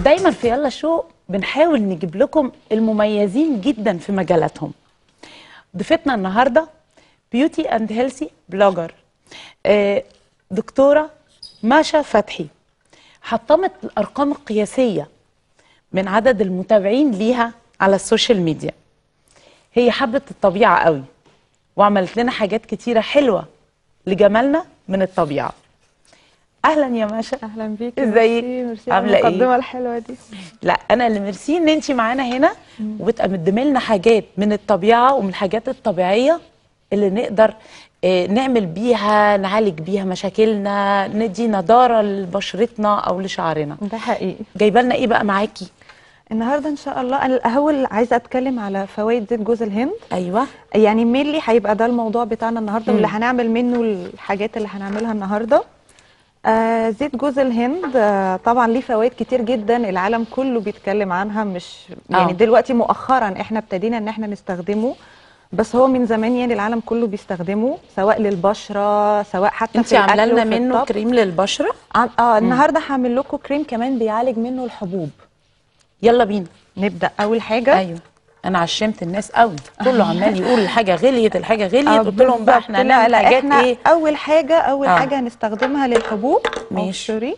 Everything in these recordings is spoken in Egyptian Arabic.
دايما في يلا شو بنحاول نجيب لكم المميزين جدا في مجالاتهم ضيفتنا النهارده بيوتي اند هيلثي بلوجر دكتوره ماشا فتحي حطمت الارقام القياسيه من عدد المتابعين ليها على السوشيال ميديا هي حبت الطبيعه قوي وعملت لنا حاجات كتيره حلوه لجمالنا من الطبيعه اهلا يا ماشا اهلا بيك ازيك؟ ميرسي ميرسي على عاملة إيه؟ المقدمه الحلوه دي لا انا اللي ميرسي ان انت معانا هنا وبتقدمي لنا حاجات من الطبيعه ومن الحاجات الطبيعيه اللي نقدر آه، نعمل بيها نعالج بيها مشاكلنا ندي نضاره لبشرتنا او لشعرنا ده حقيقي جايبه لنا ايه بقى معاكي النهارده ان شاء الله انا الاول عايزه اتكلم على فوائد زيت جوز الهند ايوه يعني مينلي هيبقى ده الموضوع بتاعنا النهارده مم. واللي هنعمل منه الحاجات اللي هنعملها النهارده آه زيت جوز الهند آه طبعا ليه فوائد كتير جدا العالم كله بيتكلم عنها مش يعني آه. دلوقتي مؤخرا احنا ابتدينا ان احنا نستخدمه بس هو من زمان يعني العالم كله بيستخدمه سواء للبشره سواء حتى انت في الاكل عامله لنا وفي منه الطبخ. كريم للبشره عن- اه النهارده هعمل لكم كريم كمان بيعالج منه الحبوب يلا بينا نبدا اول حاجه ايوه انا عشمت النس قوي كله عمال يقول الحاجه غليت الحاجه غليت آه، قلت لهم بقى بالظبط. احنا لا هنعمل لا حاجات احنا ايه اول حاجه اول آه. حاجه هنستخدمها للحبوب ماشي. سوري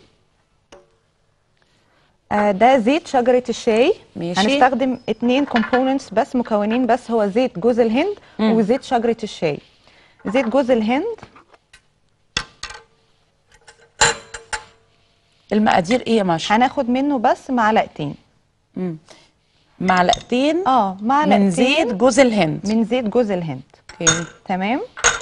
آه ده زيت شجره الشاي ماشي. هنستخدم اتنين كومبوننتس بس مكونين بس هو زيت جوز الهند مم. وزيت شجره الشاي زيت جوز الهند المقادير ايه يا ماشا هناخد منه بس معلقتين مم. معلقتين اه معلقتين من زيت جوز الهند من زيت جوز الهند اوكي تمام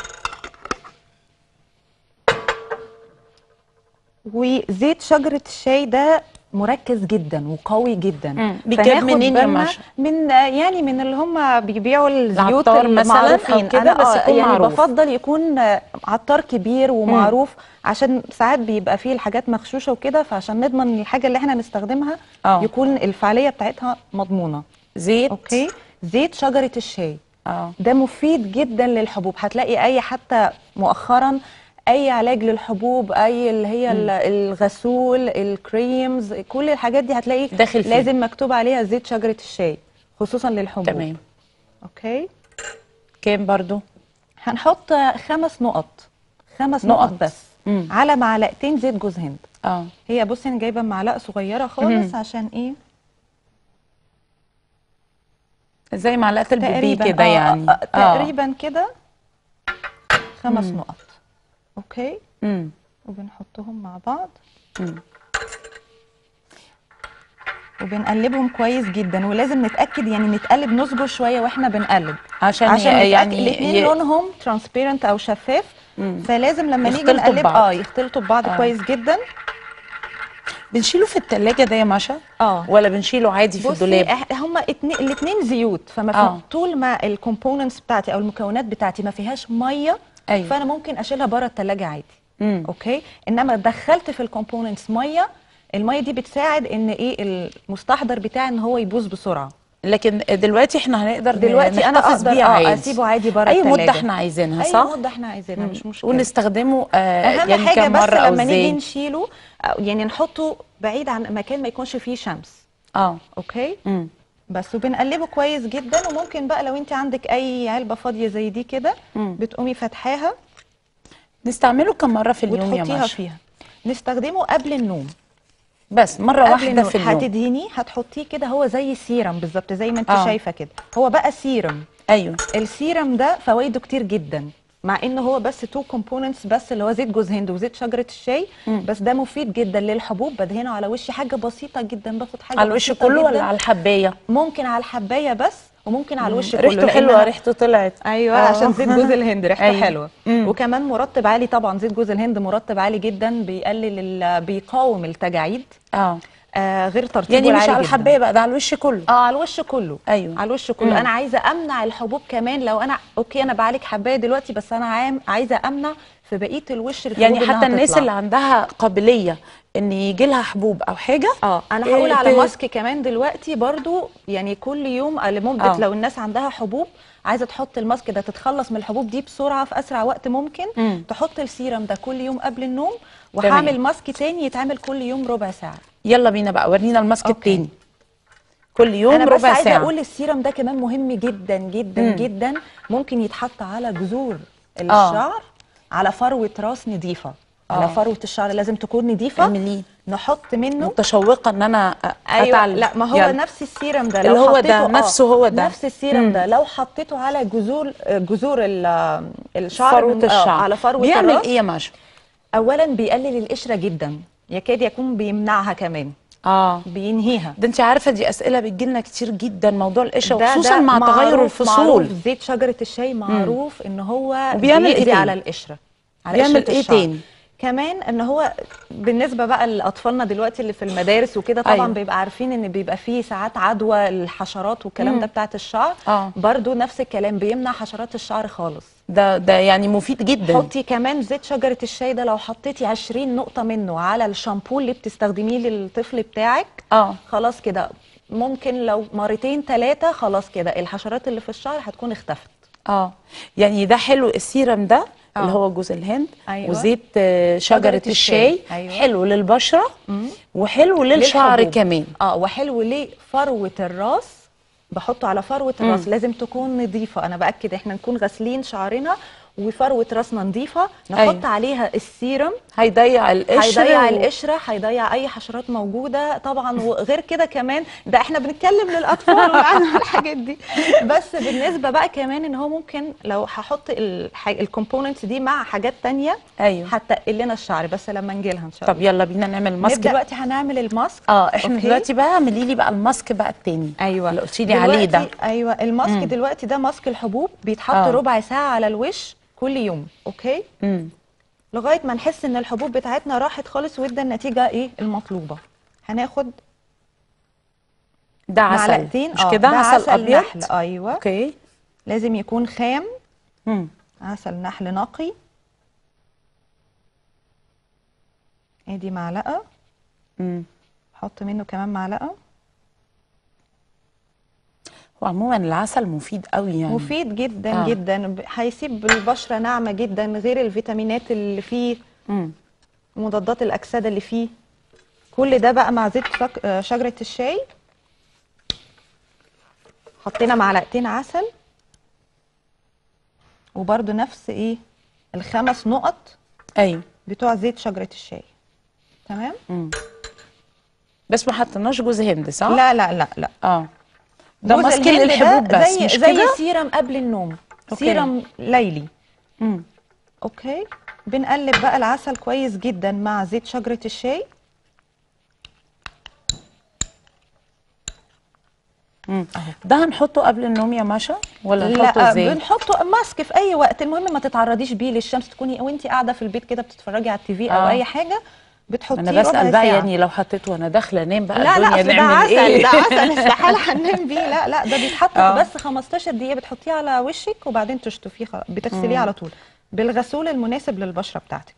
وزيت شجرة الشاي ده مركز جدا وقوي جدا مم. بيتجاب فناخد منين يا بالنا ماشا؟ من يعني من اللي هم بيبيعوا الزيوت العطار مثلاً أو المعروفين كده انا بس آه يكون يعني معروف. بفضل يكون آه، عطار كبير ومعروف عشان ساعات بيبقى فيه الحاجات مغشوشه وكده فعشان نضمن إن الحاجه اللي احنا نستخدمها آه. يكون الفعاليه بتاعتها مضمونه زيت اوكي زيت شجره الشاي اه ده مفيد جدا للحبوب هتلاقي اي حتى مؤخرا اي علاج للحبوب اي اللي هي ال- الغسول الكريمز كل الحاجات دي هتلاقي داخل فيه. لازم مكتوب عليها زيت شجره الشاي خصوصا للحبوب تمام اوكي كام برضو هنحط خمس نقط خمس نقط. نقط, بس مم. على معلقتين زيت جوز هند اه هي بصي انا جايبه معلقه صغيره خالص عشان ايه زي معلقه البيبي تقريبا كده آه، يعني آه، تقريبا كده خمس نقط اوكي امم وبنحطهم مع بعض مم. وبنقلبهم كويس جدا ولازم نتاكد يعني نتقلب نصبر شويه واحنا بنقلب عشان, عشان ي- يعني يعني الاثنين ي- لونهم ترانسبيرنت او شفاف مم. فلازم لما نيجي يختلطوا نقلب ببعض. اه يختلطوا ببعض آه. كويس جدا بنشيله في التلاجة ده يا ماشا اه ولا بنشيله عادي في بصي الدولاب إح- هما اتنين الاثنين زيوت فما آه. في طول ما الكومبوننتس بتاعتي او المكونات بتاعتي ما فيهاش ميه أيوة. فانا ممكن اشيلها بره الثلاجه عادي مم. اوكي انما دخلت في الكومبوننتس ميه الميه دي بتساعد ان ايه المستحضر بتاعي ان هو يبوظ بسرعه لكن دلوقتي احنا هنقدر دلوقتي انا نحتفظ اقدر بيه اه عادي اسيبه عادي بره اي التلاجة. مده احنا عايزينها اي صح مده احنا عايزينها مش مشكله ونستخدمه آه اهم يعني حاجه كام بس مره او لما نيجي ازاي نشيله أو يعني نحطه بعيد عن مكان ما يكونش فيه شمس اه اوكي امم بس وبنقلبه كويس جدا وممكن بقى لو انت عندك اي علبه فاضيه زي دي كده مم. بتقومي فاتحاها نستعمله كم مره في اليوم يا وتحطيها ماشا فيها نستخدمه قبل النوم بس مره قبل واحده النوم في اليوم هتدهنيه هتحطيه كده هو زي سيرم بالظبط زي ما انت آه. شايفه كده هو بقى سيرم ايوه السيرم ده فوائده كتير جدا مع ان هو بس تو كومبوننتس بس اللي هو زيت جوز هند وزيت شجره الشاي مم. بس ده مفيد جدا للحبوب بدهنه على وشي حاجه بسيطه جدا باخد حاجه على الوش بسيطة كله جداً. ولا على الحبايه ممكن على الحبايه بس وممكن على الوش كله ريحته حلوه لأنها- ريحته طلعت ايوه آه. عشان زيت جوز الهند ريحته أيوة. حلوه مم. وكمان مرطب عالي طبعا زيت جوز الهند مرطب عالي جدا بيقلل ال- بيقاوم التجاعيد اه آه غير ترطيبه يعني مش العالي على جداً. الحبايه بقى ده على الوش كله اه على الوش كله أيوة. على الوش كله مم. انا عايزه امنع الحبوب كمان لو انا اوكي انا بعالج حبايه دلوقتي بس انا عام عايزه امنع في بقيه الوش الحبوب يعني إنها حتى الناس تطلع. اللي عندها قابليه ان يجي لها حبوب او حاجه اه انا إيه، هقول على ت- ماسك كمان دلوقتي برضو يعني كل يوم لمده آه. آه. لو الناس عندها حبوب عايزه تحط الماسك ده تتخلص من الحبوب دي بسرعه في اسرع وقت ممكن مم. تحط السيرم ده كل يوم قبل النوم تمام. وهعمل ماسك تاني يتعمل كل يوم ربع ساعه يلا بينا بقى ورينا الماسك أوكي. التاني كل يوم انا بس ربع عايزه ساعه اقول السيرم ده كمان مهم جدا جدا مم. جدا ممكن يتحط على جذور الشعر على فروه راس نظيفه على آه. فروه الشعر لازم تكون نظيفه اعمليه نحط منه متشوقه ان انا أ- ايوه اتعلم لا ما هو يلا. نفس السيرم ده اللي لو هو حطيته ده، نفسه هو ده. نفس السيرم مم. ده لو حطيته على جذور جذور ال- الشعر فروه من- آه، الشعر على فروه بيعمل الراس ايه يا ماشا اولا بيقلل القشره جدا يكاد يكون بيمنعها كمان اه بينهيها ده انت عارفه دي اسئله بتجيلنا كتير جدا موضوع القشره ده- وخصوصا ده مع معروف- تغير الفصول معروف زيت شجره الشاي معروف ان هو وبيعمل إيه بيقضي تاني؟ على القشره على بيعمل قشرة إيه الشعر. تاني؟ كمان ان هو بالنسبه بقى لاطفالنا دلوقتي اللي في المدارس وكده طبعا أيوة. بيبقى عارفين ان بيبقى فيه ساعات عدوى الحشرات والكلام ده بتاعت الشعر آه. برضو نفس الكلام بيمنع حشرات الشعر خالص ده ده يعني مفيد جدا حطي كمان زيت شجره الشاي ده لو حطيتي 20 نقطه منه على الشامبو اللي بتستخدميه للطفل بتاعك اه خلاص كده ممكن لو مرتين ثلاثه خلاص كده الحشرات اللي في الشعر هتكون اختفت اه يعني ده حلو السيرم ده آه. اللي هو جوز الهند أيوة. وزيت آه، شجره شجرة الشاي الشاي. أيوة. حلو للبشره وحلو للشعر للحبوب. كمان اه وحلو ليه فروه الراس بحطه على فروه الراس لازم تكون نظيفه انا باكد احنا نكون غاسلين شعرنا وفروه راسنا نظيفه نحط أيوة. عليها السيرم هيضيع القشر هيضيع و- القشره هيضيع اي حشرات موجوده طبعا وغير كده كمان ده احنا بنتكلم للاطفال ومعانا الحاجات دي بس بالنسبه بقى كمان ان هو ممكن لو هحط الكومبوننتس دي مع حاجات تانية ايوه هتقل لنا الشعر بس لما نجي لها ان شاء الله طب يلا بينا نعمل ماسك دلوقتي هنعمل الماسك اه احنا أوكي؟ دلوقتي بقى اعملي لي بقى الماسك بقى التاني ايوه اللي قلتي لي عليه ده دلوقتي- ايوه الماسك مم. دلوقتي ده ماسك الحبوب بيتحط آه. ربع ساعه على الوش كل يوم اوكي امم لغايه ما نحس ان الحبوب بتاعتنا راحت خالص وادى النتيجه ايه المطلوبه هناخد ده عسل معلقتين مش اه كده ده عسل, ابيض نحل ايوه اوكي لازم يكون خام امم عسل نحل نقي ادي معلقه امم حط منه كمان معلقه هو عموما العسل مفيد قوي يعني مفيد جدا آه. جدا ب- هيسيب البشره ناعمه جدا غير الفيتامينات اللي فيه امم مضادات الاكسده اللي فيه كل ده بقى مع زيت شك- آه، شجره الشاي حطينا معلقتين عسل وبرده نفس ايه الخمس نقط ايوه بتوع زيت شجره الشاي تمام امم بس ما حطيناش جوز هند صح لا لا لا لا اه ده جوز ماسك الهند ده للحبوب بس زي مش زي كده سيرم قبل النوم أوكي. سيرم ليلي امم اوكي بنقلب بقى العسل كويس جدا مع زيت شجره الشاي امم ده هنحطه قبل النوم يا ماشا ولا نحطه لا ازاي بنحطه ماسك في اي وقت المهم ما تتعرضيش بيه للشمس تكوني وانت قاعده في البيت كده بتتفرجي على التي في او آه. اي حاجه بتحطيه انا ربع بسال بقى ساعة. يعني لو حطيته وانا داخله انام بقى لا لا الدنيا أصل ده نعمل عسل ايه ده عسل استحاله هننام بيه لا لا ده بيتحط آه. بس 15 دقيقه بتحطيه على وشك وبعدين تشطفيه خلاص بتغسليه على طول بالغسول المناسب للبشره بتاعتك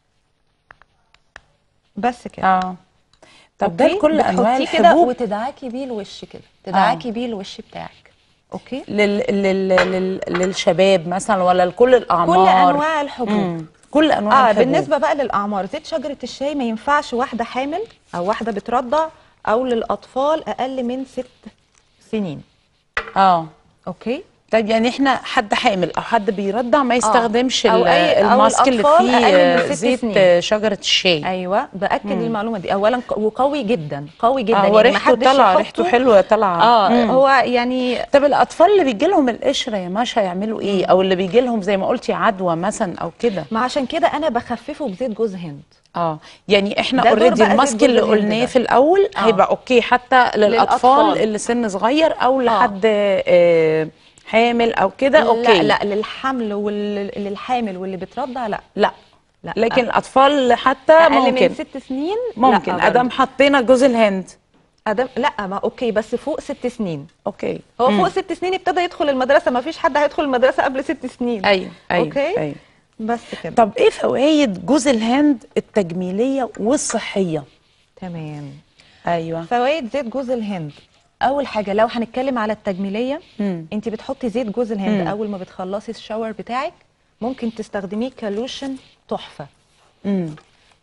بس كده اه طب ده أوكي؟ لكل انواع بتحطيه كده الحبوب وتدعكي بيه الوش كده تدعكي بيه الوش بتاعك اوكي لل... لل... لل... للشباب مثلا ولا لكل الاعمار كل انواع الحبوب مم. كل انواع اه الحبوب بالنسبه بقى للاعمار زيت شجره الشاي ما ينفعش واحده حامل او واحده بترضع او للاطفال اقل من ست سنين اه اوكي طيب يعني احنا حد حامل او حد بيرضع ما يستخدمش أو ال- أي- أو الماسك اللي الأطفال فيه أقل من ست زيت سنين. شجره الشاي ايوه باكد المعلومه دي اولا ق- وقوي جدا قوي جدا اه هو يعني ما ريحته حدش طالعه يحطه- ريحته حلوه طالعه اه مم. هو يعني طب الاطفال اللي بيجي لهم القشره يا ماشا يعملوا ايه او اللي بيجي لهم زي ما قلتي عدوى مثلا او كده ما عشان كده انا بخففه بزيت جوز هند اه يعني احنا ده دور اوريدي بقى زيت الماسك جوز اللي الهند قلناه ده. في الاول آه. هيبقى اوكي حتى للاطفال للأطفال. اللي سن صغير او لحد آه حامل او كده اوكي لا لا للحمل وللحامل واللي بترضع لا لا لا. لكن الاطفال حتى اقل ممكن من ست سنين ممكن لا ادام حطينا جوز الهند ادم لا ما اوكي بس فوق ست سنين اوكي هو مم. فوق ست سنين ابتدى يدخل المدرسه ما فيش حد هيدخل المدرسه قبل ست سنين ايوه ايوه اوكي ايوه بس كده طب ايه فوائد جوز الهند التجميليه والصحيه تمام ايوه فوائد زيت جوز الهند اول حاجه لو هنتكلم على التجميليه مم. انت بتحطي زيت جوز الهند مم. اول ما بتخلصي الشاور بتاعك ممكن تستخدميه كلوشن تحفه امم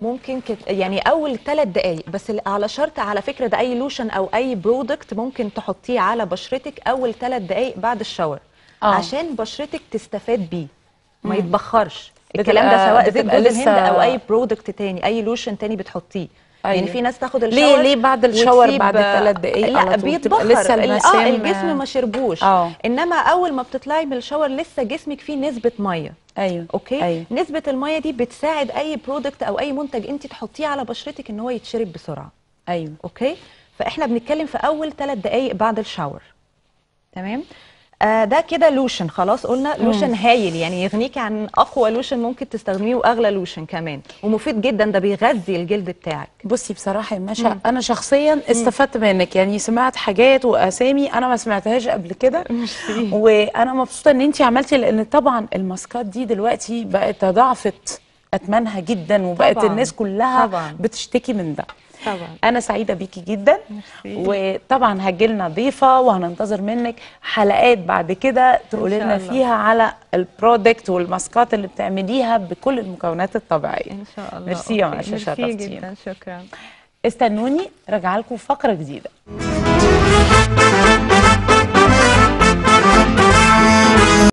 ممكن كت... يعني اول ثلاث دقائق بس ال- على شرط على فكره ده اي لوشن او اي برودكت ممكن تحطيه على بشرتك اول ثلاث دقائق بعد الشاور آه. عشان بشرتك تستفاد بيه ما يتبخرش الكلام ده بتبقى- سواء زيت بتبقى جوز الهند لسه- او اي برودكت تاني اي لوشن تاني بتحطيه أيوة. يعني في ناس تاخد ليه- الشاور ليه بعد الشاور وتسيب- بعد ثلاث دقايق لا على طول؟ بيتبخر بتبقى لسه ال- المسام- اه الجسم ما شربوش آه. انما اول ما بتطلعي من الشاور لسه جسمك فيه نسبه ميه ايوه اوكي ايوه نسبه الميه دي بتساعد اي برودكت او اي منتج انت تحطيه على بشرتك ان هو يتشرب بسرعه ايوه اوكي فاحنا بنتكلم في اول ثلاث دقائق بعد الشاور تمام آه ده كده لوشن خلاص قلنا لوشن هايل يعني يغنيكي عن اقوى لوشن ممكن تستخدميه واغلى لوشن كمان ومفيد جدا ده بيغذي الجلد بتاعك بصي بصراحه يا ماشا انا شخصيا استفدت منك يعني سمعت حاجات واسامي انا ما سمعتهاش قبل كده وانا مبسوطه ان انت عملتي لان طبعا الماسكات دي دلوقتي بقت تضاعفت اثمانها جدا وبقت طبعاً. الناس كلها طبعاً. بتشتكي من ده طبعا انا سعيده بيكي جدا وطبعا هجيلنا ضيفه وهننتظر منك حلقات بعد كده تقولي شاء لنا الله. فيها على البرودكت والماسكات اللي بتعمليها بكل المكونات الطبيعيه ان شاء الله ميرسي يا أوكي. ماشا ميرسي شرفتينا جدا شكرا استنوني راجعه لكم فقره جديده